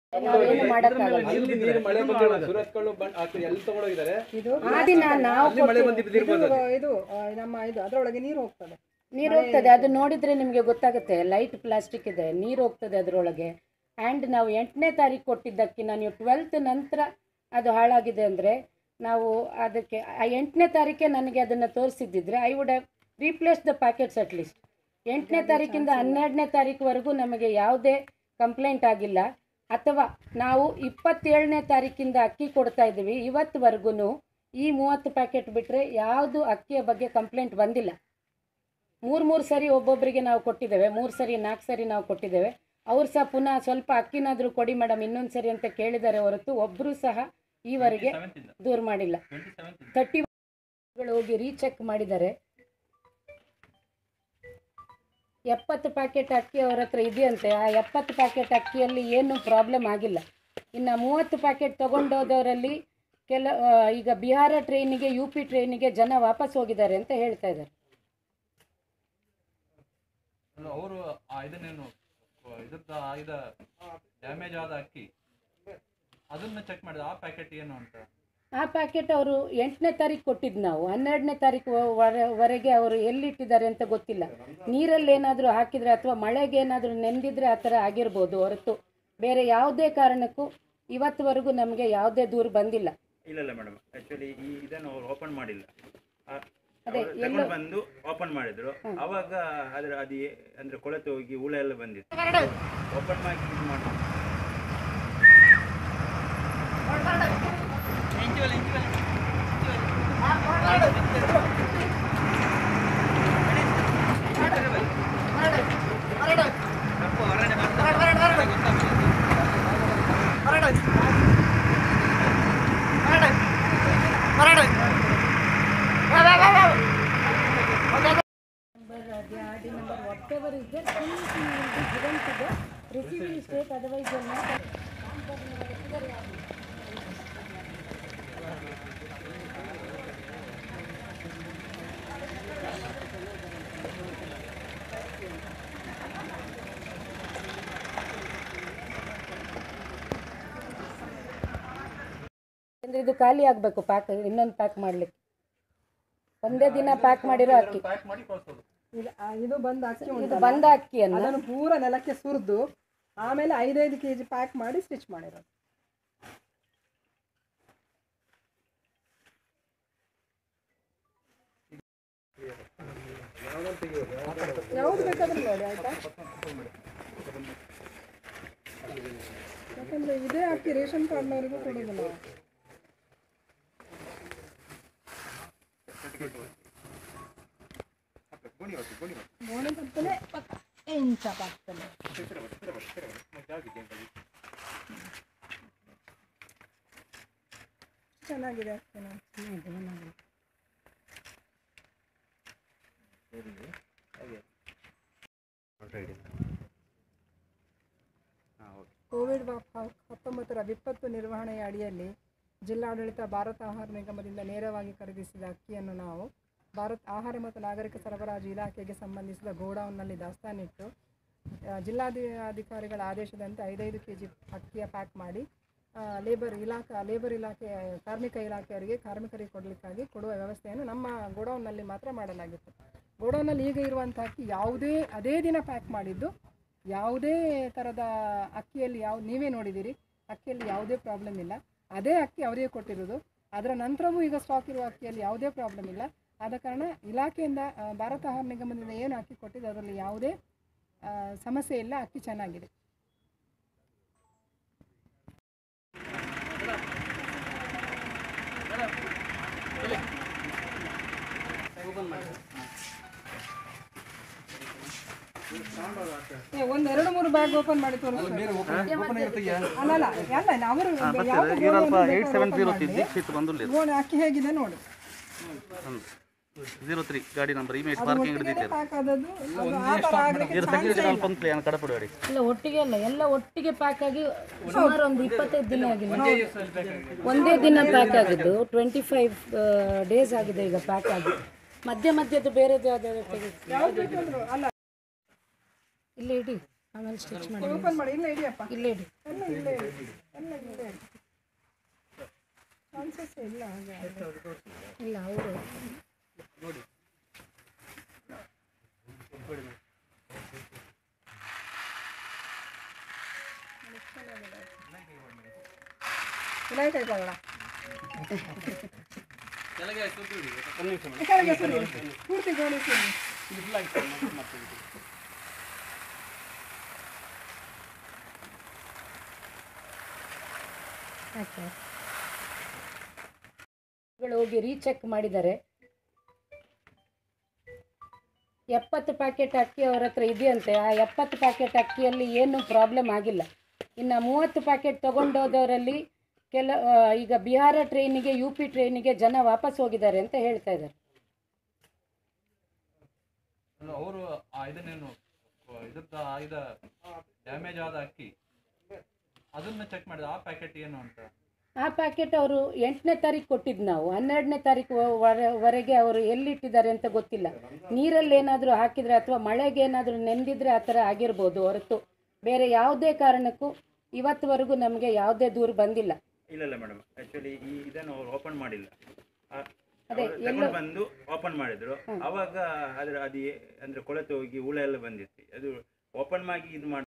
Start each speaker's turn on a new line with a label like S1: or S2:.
S1: ನಾವೇನು ಮಾಡೋಕ್ಕಾಗಲ್ಲ
S2: ಅಲ್ಲಿ ನೀರು ಮಳೆ ಬಂದಿಲ್ಲ ಸುರತ್ಕಲ್ಲು ಬಂಡ್ ಆ ಕಡೆ ಎಲ್ಲ ತಗೊಂಡೋಗಿದ್ದಾರೆ
S3: ಇದು
S1: ಆ ದಿನ ನಾವು
S2: ಅಲ್ಲಿ ಮಳೆ ಬಂದಿದ್ದಿರ್ಬೋದು
S3: ಇದು ಇದು ಆ, ನಮ್ಮ ಇದು ಅದರೊಳಗೆ ನೀರು ಹೋಗ್ತದೆ
S1: ನೀರು ಹೋಗ್ತದೆ ಅದು ನೋಡಿದ್ರೆ ನಿಮಗೆ ಗೊತ್ತಾಗುತ್ತೆ ಲೈಟ್ ಪ್ಲಾಸ್ಟಿಕ್ ಇದೆ ನೀರು ಹೋಗ್ತದೆ ಅದರೊಳಗೆ ಆ್ಯಂಡ್ ನಾವು ಎಂಟನೇ ತಾರೀಕು ಕೊಟ್ಟಿದ್ದಕ್ಕಿಂತ ನೀವು ಟ್ವೆಲ್ತ್ ನಂತರ ಅದು ಹಾಳಾಗಿದೆ ಅಂದರೆ ನಾವು ಅದಕ್ಕೆ ಆ ಎಂಟನೇ ತಾರೀಕೆ ನನಗೆ ಅದನ್ನು ತೋರಿಸಿದ್ದಿದ್ರೆ I would have replace the packets at least ಎಂಟನೇ ತಾರೀಕಿಂದ ಹನ್ನೆರಡನೇ ತಾರೀಕುವರೆಗೂ ನಮಗೆ ಯಾವುದೇ ಕಂಪ್ಲೇಂಟ್ ಆಗಿಲ್ಲ ಅಥವಾ ನಾವು ಇಪ್ಪತ್ತೇಳನೇ ತಾರೀಕಿಂದ ಅಕ್ಕಿ ಕೊಡ್ತಾ ಇದ್ದೀವಿ ಇವತ್ತುವರೆಗೂ ಈ ಮೂವತ್ತು ಪ್ಯಾಕೆಟ್ ಬಿಟ್ಟರೆ ಯಾವುದು ಅಕ್ಕಿಯ ಬಗ್ಗೆ ಕಂಪ್ಲೇಂಟ್ ಬಂದಿಲ್ಲ ಮೂರು ಮೂರು ಸರಿ ಒಬ್ಬೊಬ್ಬರಿಗೆ ನಾವು ಕೊಟ್ಟಿದ್ದೇವೆ ಮೂರು ಸರಿ ನಾಲ್ಕು ಸರಿ ನಾವು ಕೊಟ್ಟಿದ್ದೇವೆ ಅವ್ರು ಸಹ ಪುನಃ ಸ್ವಲ್ಪ ಅಕ್ಕಿನಾದರೂ ಕೊಡಿ ಮೇಡಮ್ ಇನ್ನೊಂದು ಸರಿ ಅಂತ ಕೇಳಿದ್ದಾರೆ ಹೊರತು ಒಬ್ಬರು ಸಹ ಈವರೆಗೆ ದೂರ ಮಾಡಿಲ್ಲ ತರ್ಟಿ ಹೋಗಿ ರೀಚೆಕ್ ಮಾಡಿದ್ದಾರೆ ಎಪ್ಪತ್ತು ಪ್ಯಾಕೆಟ್ ಅಕ್ಕಿ ಅವ್ರ ಹತ್ರ ಇದೆಯಂತೆ ಆ ಎಪ್ಪತ್ತು ಪ್ಯಾಕೆಟ್ ಅಕ್ಕಿಯಲ್ಲಿ ಏನು ಪ್ರಾಬ್ಲಮ್ ಆಗಿಲ್ಲ ಇನ್ನು ಮೂವತ್ತು ಪ್ಯಾಕೆಟ್ ತೊಗೊಂಡೋದವರಲ್ಲಿ ಕೆಲ ಆ, ಈಗ ಬಿಹಾರ ಟ್ರೈನಿಗೆ ಯು ಪಿ ಟ್ರೈನಿಗೆ ಜನ ವಾಪಸ್ ಹೋಗಿದ್ದಾರೆ ಅಂತ ಹೇಳ್ತಾ ಇದ್ದಾರೆ
S4: ಅವರು ಇದನ್ನೇನು ಇದ್ರದ್ದು ಆಯ್ದ ಡ್ಯಾಮೇಜ್ ಆದ ಅಕ್ಕಿ ಅದನ್ನ ಚೆಕ್ ಮಾಡಿದ ಆ ಪ್ಯಾಕೆಟ್ ಏನು ಅಂತ
S1: ಆ ಪ್ಯಾಕೆಟ್ ಅವರು ಎಂಟನೇ ತಾರೀಕು ಕೊಟ್ಟಿದ್ದು ನಾವು ಹನ್ನೆರಡನೇ ತಾರೀಕು ವರ- ವರೆಗೆ ಅವರು ಎಲ್ಲಿಟ್ಟಿದ್ದಾರೆ ಅಂತ ಗೊತ್ತಿಲ್ಲ ನೀರಲ್ಲಿ ಏನಾದರೂ ಹಾಕಿದರೆ ಅಥವಾ ಮಳೆಗೆ ಏನಾದರೂ ನೆಂದಿದ್ರೆ ಆ ಥರ ಆಗಿರ್ಬೋದು ಹೊರತು ಬೇರೆ ಯಾವುದೇ ಕಾರಣಕ್ಕೂ ಇವತ್ತುವರೆಗೂ ನಮಗೆ ಯಾವುದೇ ದೂರು ಬಂದಿಲ್ಲ
S5: ಇಲ್ಲ ಇಲ್ಲ ಮೇಡಮ್ ಆಕ್ಚುಲಿ ಈ ಇದನ್ನು ಅವರು ಓಪನ್ ಮಾಡಿಲ್ಲ ಆ-
S1: ಅದೇ,
S5: ಅವರು
S1: ಎಲ್ಲೋ-
S5: ತಗೊಂಡು ಬಂದು ಓಪನ್ ಮಾಡಿದ್ರು ಅವಾಗ ಅದರ ಅದು ಏ- ಅಂದ್ರೆ ಕೊಳೆತು ಹೋಗಿ ಹುಳ ಎಲ್ಲ ಬಂದಿತ್ತು ಓಪನ್ ಮಾಡಿ ಇದು ಮಾಡಿ
S1: number, uh, the RD number, whatever is there, please you will be given to the receiving state, otherwise you will not. ಅಂದ್ರೆ ಇದು ಖಾಲಿ ಆಗಬೇಕು ಪ್ಯಾಕ್ ಇನ್ನೊಂದು ಪ್ಯಾಕ್ ಮಾಡಲಿಕ್ಕೆ ಒಂದೇ ದಿನ ಪ್ಯಾಕ್ ಮಾಡಿರೋ ಅಕ್ಕಿ
S4: ಪ್ಯಾಕ್ ಮಾಡಿ ಕಳ್ಸೋದು
S3: ಇದು ಆ, ಇದು ಬಂದ ಅಕ್ಕಿ
S1: ಇದು
S3: ಉಂಟಲ್ಲ,
S1: ಬಂದ ಅಕ್ಕಿಯನ್ನು
S3: ಅದನ್ನು ಪೂರ ನೆಲಕ್ಕೆ ಸುರಿದು ಆಮೇಲೆ ಐದೈದು ಕೆ ಜಿ ಪ್ಯಾಕ್ ಮಾಡಿ ಸ್ಟಿಚ್ ಮಾಡಿರೋದು ಯಾವ್ದು ಬೇಕಾದ್ರೂ ನೋಡಿ ಆಯ್ತಾ ಯಾಕಂದ್ರೆ ಇದೇ ಅಕ್ಕಿ ರೇಷನ್ ಕಾರ್ಡ್ನವರಿಗೂ ಕೊಡೋದು ನಾವು ಗೋಣಿ ತಪ್ಪಲೆ ಇಂಚ ಪಾಕ್ತಲೆ ಚೆನ್ನಾಗಿದೆ ಅಕ್ಕಿ ನೋಡಿ ಕೋವಿಡ್ ವ- ಹ- ಹತ್ತೊಂಬತ್ತರ ವಿಪತ್ತು ನಿರ್ವಹಣೆಯ ಅಡಿಯಲ್ಲಿ ಜಿಲ್ಲಾಡಳಿತ ಭಾರತ ಆಹಾರ ನಿಗಮದಿಂದ ನೇರವಾಗಿ ಖರೀದಿಸಿದ ಅಕ್ಕಿಯನ್ನು ನಾವು ಭಾರತ್ ಆಹಾರ ಮತ್ತು ನಾಗರಿಕ ಸರಬರಾಜು ಇಲಾಖೆಗೆ ಸಂಬಂಧಿಸಿದ ಗೋಡೌನ್ನಲ್ಲಿ ದಾಸ್ತಾನಿಟ್ಟು ಆ, ಜಿಲ್ಲಾಧಿ ಅಧಿಕಾರಿಗಳ ಆದೇಶದಂತೆ ಐದೈದು ಕೆ ಜಿ ಅಕ್ಕಿಯ ಪ್ಯಾಕ್ ಮಾಡಿ ಆ, ಲೇಬರ್ ಇಲಾಖೆ ಲೇಬರ್ ಇಲಾಖೆ ಕಾರ್ಮಿಕ ಇಲಾಖೆಯವರಿಗೆ ಕಾರ್ಮಿಕರಿಗೆ ಕೊಡಲಿಕ್ಕಾಗಿ ಕೊಡುವ ವ್ಯವಸ್ಥೆಯನ್ನು ನಮ್ಮ ಗೋಡೌನ್ನಲ್ಲಿ ಮಾತ್ರ ಮಾಡಲಾಗಿತ್ತು ಗೋಡೌನ್ನಲ್ಲಿ ಈಗ ಇರುವಂಥ ಅಕ್ಕಿ ಯಾವುದೇ ಅದೇ ದಿನ ಪ್ಯಾಕ್ ಮಾಡಿದ್ದು ಯಾವುದೇ ಥರದ ಅಕ್ಕಿಯಲ್ಲಿ ಯಾವ ನೀವೇ ನೋಡಿದ್ದೀರಿ ಅಕ್ಕಿಯಲ್ಲಿ ಯಾವುದೇ ಪ್ರಾಬ್ಲಮ್ ಇಲ್ಲ ಅದೇ ಅಕ್ಕಿ ಅವರಿಗೆ ಕೊಟ್ಟಿರೋದು ಅದರ ನಂತರವೂ ಈಗ ಸ್ಟಾಕ್ ಇರುವ ಅಕ್ಕಿಯಲ್ಲಿ ಯಾವುದೇ ಪ್ರಾಬ್ಲಮ್ ಇಲ್ಲ ಆದ ಕಾರಣ ಇಲಾಖೆಯಿಂದ ಆ, ಭಾರತ ಆಹಾರ ನಿಗಮದಿಂದ ಏನು ಅಕ್ಕಿ ಕೊಟ್ಟಿದೆ ಅದರಲ್ಲಿ ಯಾವುದೇ ಆ, ಸಮಸ್ಯೆ ಇಲ್ಲ ಅಕ್ಕಿ ಚೆನ್ನಾಗಿದೆ ಏ, ಒಂದ್ ಎರಡು ಮೂರು ಬ್ಯಾಗ್ ಓಪನ್ ಮಾಡಿ ತೋರಿಸ್ತಾರೆ ಅಲ್ಲ ಅಲ್ಲ ಅಲ್ಲ ಅವರು ಯಾವ್ದು
S6: ಏಟ್ ಸೆವೆನ್ ಜೀರೋ ಸಿಕ್ಸ್ ಬಂದು
S3: ಗೋಣಿ ಅಕ್ಕಿ ಹೇಗಿದೆ ನೋಡಿ
S6: ಜೀರೋ ತ್ರೀ ಗಾಡಿ ನಂಬರ್ ಇಮೇಜ್ ಪಾರ್ಕಿಂಗ್ ಹಿಡಿದಿದ್ದಾರೆ
S3: ಪ್ಯಾಕ್ ಆದದ್ದು ಅದು ಆ ಥರ ಆಗ್ಲಿಕ್ಕೆ
S6: ಇದ್ರ
S3: chance
S6: ತೆಗೆದು
S3: ಇಲ್ಲ.
S6: ನಾನು ಪಂಕ್ಲಿ ನಾನು ಕಡಪಡಿ ಗಾಡಿ
S1: ಇಲ್ಲ ಒಟ್ಟಿಗೆ ಅಲ್ಲ ಎಲ್ಲ ಒಟ್ಟಿಗೆ ಪ್ಯಾಕ್ ಆಗಿ ಸುಮಾರು ಒಂದು ಇಪ್ಪತ್ತೈದು ದಿನ ಆಗಿದೆ ಒಂದೇ ದಿನ ಪ್ಯಾಕ್ ಆಗಿದ್ದು ಟ್ವೆಂಟಿ ಫೈವ್ ಡೇಸ್ ಆಗಿದೆ ಈಗ ಪ್ಯಾಕ್ ಆಗಿ ಮಧ್ಯ ಮಧ್ಯದ್ದು ಬೇರೆದು ಯಾವ್ದಾದ್ರು ತೆಗೆದು
S3: ಯಾವ್ದು ಬೇಕಾದ್ರೂ ಅಲ್ಲ
S1: ಇಲ್ಲಿ ಇಡಿ ಆಮೇಲೆ ಸ್ಟಿಚ್ ಮಾಡಿ
S3: ಓಪನ್ ಮಾಡಿ ಇಲ್ಲ ಇಡಿಯಪ್ಪ
S1: ಇಲ್ಲೇ ಇಡಿ
S3: ಎಲ್ಲ ಇಲ್ಲೇ ಇಡಿ ಎಲ್ಲ ಇಲ್ಲೇ ಇಡಿ ಚಾನ್ಸಸ್ ಇಲ್ಲ ಹಾಗೆ
S1: ಇಲ್ಲ ಅವರು
S3: ವಿನಾಯಕ ಇಟ್ಕೊಳ್ಳೋಣ
S2: ಕೆಳಗೆ ಕೂತ್ಕೊಳ್ಳಿ.
S3: ಈ ಕಡೆಗೆ ಸುರಿ ಪೂರ್ತಿ ಜೋಡಿಸಿ
S1: ಹೋಗಿ ರೀಚೆಕ್ ಮಾಡಿದ್ದಾರೆ ಎಪ್ಪತ್ತು ಪ್ಯಾಕೆಟ್ ಅಕ್ಕಿ ಅವ್ರ ಹತ್ರ ಇದೆಯಂತೆ ಆ ಎಪ್ಪತ್ತು ಪ್ಯಾಕೆಟ್ ಅಕ್ಕಿಯಲ್ಲಿ ಏನು ಪ್ರಾಬ್ಲಮ್ ಆಗಿಲ್ಲ ಇನ್ನು ಮೂವತ್ತು ಪ್ಯಾಕೆಟ್ ತೊಗೊಂಡೋದವರಲ್ಲಿ ಕೆಲ ಆ, ಈಗ ಬಿಹಾರ ಟ್ರೈನಿಗೆ ಯು ಪಿ ಟ್ರೈನಿಗೆ ಜನ ವಾಪಸ್ ಹೋಗಿದ್ದಾರೆ ಅಂತ ಹೇಳ್ತಾ ಇದ್ದಾರೆ
S4: ಅವರು ಆ ಇದನ್ನೇನು ಇದ್ರದ್ದು ಆ ಇದ ಡ್ಯಾಮೇಜ್ ಆದ ಅಕ್ಕಿ ಅದನ್ನ ಚೆಕ್ ಮಾಡಿದ ಆ ಪ್ಯಾಕೆಟ್ ಏನು ಅಂತ
S1: ಆ ಪ್ಯಾಕೆಟ್ ಅವರು ಎಂಟನೇ ತಾರೀಕು ಕೊಟ್ಟಿದ್ದು ನಾವು ಹನ್ನೆರಡನೇ ತಾರೀಕು ವರ- ವರೆಗೆ ಅವರು ಎಲ್ಲಿಟ್ಟಿದ್ದಾರೆ ಅಂತ ಗೊತ್ತಿಲ್ಲ ನೀರಲ್ಲಿ ಏನಾದರೂ ಹಾಕಿದರೆ ಅಥವಾ ಮಳೆಗೆ ಏನಾದರೂ ನೆಂದಿದ್ರೆ ಆ ಥರ ಆಗಿರ್ಬೋದು ಹೊರತು ಬೇರೆ ಯಾವುದೇ ಕಾರಣಕ್ಕೂ ಇವತ್ತುವರೆಗೂ ನಮಗೆ ಯಾವುದೇ ದೂರು ಬಂದಿಲ್ಲ
S5: ಇಲ್ಲ ಇಲ್ಲ ಮೇಡಮ್ ಆಕ್ಚುಲಿ ಈ ಇದನ್ನು ಅವ್ರು ಓಪನ್ ಮಾಡಿಲ್ಲ ಆ,
S1: ಅದೇ,
S5: ಅವ್ರು
S1: ಎಲ್ಲೋ-
S5: ತಗೊಂಡು ಬಂದು ಓಪನ್ ಮಾಡಿದ್ರು ಅವಾಗ ಅದ್ರ ಅದು ಏ- ಅಂದ್ರೆ ಕೊಳೆತು ಹೋಗಿ ಹುಳ ಎಲ್ಲ ಬಂದಿತ್ತು ಅದು ಓಪನ್ ಮಾಡಿ ಇದು ಮಾಡಿ